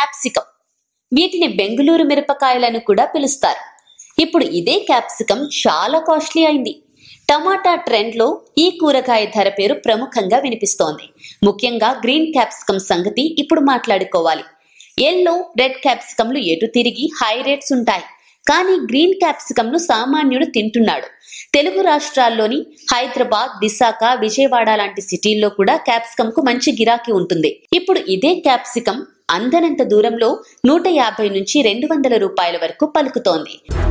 capsicum వీటిని బెంగుళూరు మిరపకాయలను కూడా పిలుస్తారు ఇప్పుడు ఇదే క్యాప్సికం చాలా కాస్ట్లీ అయింది టమాటా ట్రెండ్లో ఈ కూరగాయ ధర పేరు ప్రముఖంగా వినిపిస్తోంది ముఖ్యంగా గ్రీన్ క్యాప్సికం సంగతి ఇప్పుడు మాట్లాడుకోవాలి ఎల్లో రెడ్ క్యాప్సికంలు ఎటు తిరిగి హై రేట్స్ ఉంటాయి కానీ గ్రీన్ క్యాప్సికంను సామాన్యుడు తింటున్నాడు తెలుగు రాష్ట్రాల్లోని హైదరాబాద్ విశాఖ విజయవాడ లాంటి సిటీల్లో కూడా క్యాప్సికం కు మంచి గిరాకీ ఉంటుంది ఇప్పుడు ఇదే క్యాప్సికం అందనంత దూరంలో నూట యాభై నుంచి రెండు వందల రూపాయల వరకు పలుకుతోంది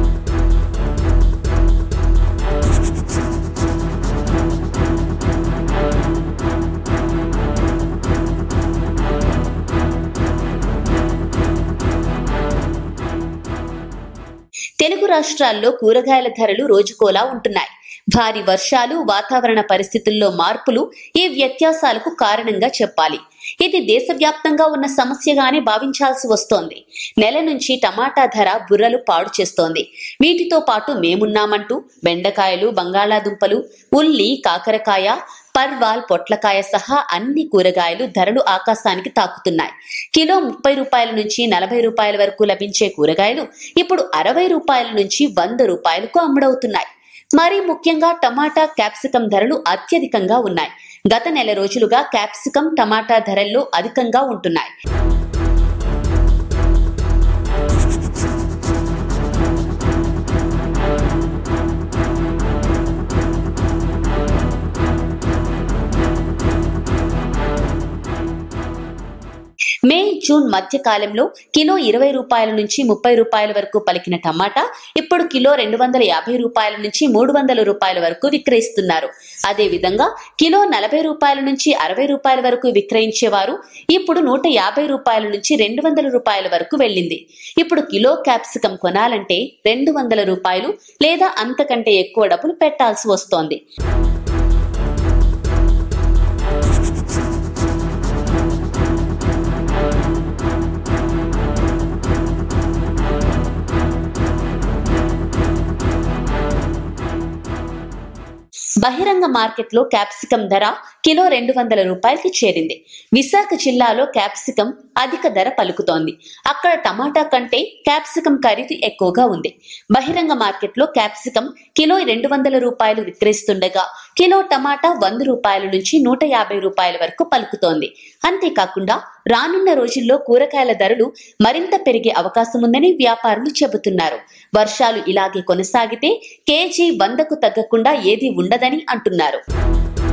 తెలుగు రాష్ట్రాల్లో కూరగాయల ధరలు రోజుకోలా ఉంటున్నాయి భారీ వర్షాలు వాతావరణ పరిస్థితుల్లో మార్పులు ఈ వ్యత్యాసాలకు కారణంగా చెప్పాలి ఇది దేశవ్యాప్తంగా ఉన్న సమస్యగానే భావించాల్సి వస్తోంది నెల నుంచి టమాటా ధర బుర్రలు పాడు చేస్తోంది వీటితో పాటు మేమున్నామంటూ బెండకాయలు బంగాళాదుంపలు ఉల్లి కాకరకాయ పర్వాల్ పొట్లకాయ సహా అన్ని కూరగాయలు ధరలు ఆకాశానికి తాకుతున్నాయి కిలో ముప్పై రూపాయల నుంచి నలభై రూపాయల వరకు లభించే కూరగాయలు ఇప్పుడు అరవై రూపాయల నుంచి వంద రూపాయలకు అమ్ముడవుతున్నాయి మరీ ముఖ్యంగా టమాటా క్యాప్సికం ధరలు అత్యధికంగా ఉన్నాయి గత నెల రోజులుగా క్యాప్సికం టమాటా ధరల్లో అధికంగా ఉంటున్నాయి మే జూన్ మధ్య కాలంలో కిలో ఇరవై రూపాయల నుంచి ముప్పై రూపాయల వరకు పలికిన టమాటా ఇప్పుడు కిలో రెండు వందల యాభై రూపాయల నుంచి మూడు వందల రూపాయల వరకు విక్రయిస్తున్నారు అదే విధంగా కిలో నలభై రూపాయల నుంచి అరవై రూపాయల వరకు విక్రయించేవారు ఇప్పుడు నూట యాభై రూపాయల నుంచి రెండు వందల రూపాయల వరకు వెళ్ళింది ఇప్పుడు కిలో క్యాప్సికం కొనాలంటే రెండు వందల రూపాయలు లేదా అంతకంటే ఎక్కువ డబ్బులు పెట్టాల్సి వస్తోంది బహిరంగ మార్కెట్లో క్యాప్సికం ధర కిలో రెండు వందల రూపాయలకి చేరింది విశాఖ జిల్లాలో క్యాప్సికం అధిక ధర పలుకుతోంది అక్కడ టమాటా కంటే క్యాప్సికం ఖరీదు ఎక్కువగా ఉంది బహిరంగ మార్కెట్లో క్యాప్సికం కిలో రెండు వందల రూపాయలు విక్రయిస్తుండగా కిలో టమాటా వంద రూపాయల నుంచి నూట యాభై రూపాయల వరకు పలుకుతోంది అంతేకాకుండా రానున్న రోజుల్లో కూరగాయల ధరలు మరింత పెరిగే అవకాశం ఉందని వ్యాపారులు చెబుతున్నారు వర్షాలు ఇలాగే కొనసాగితే కేజీ వందకు తగ్గకుండా ఏదీ ఉండదని అంటున్నారు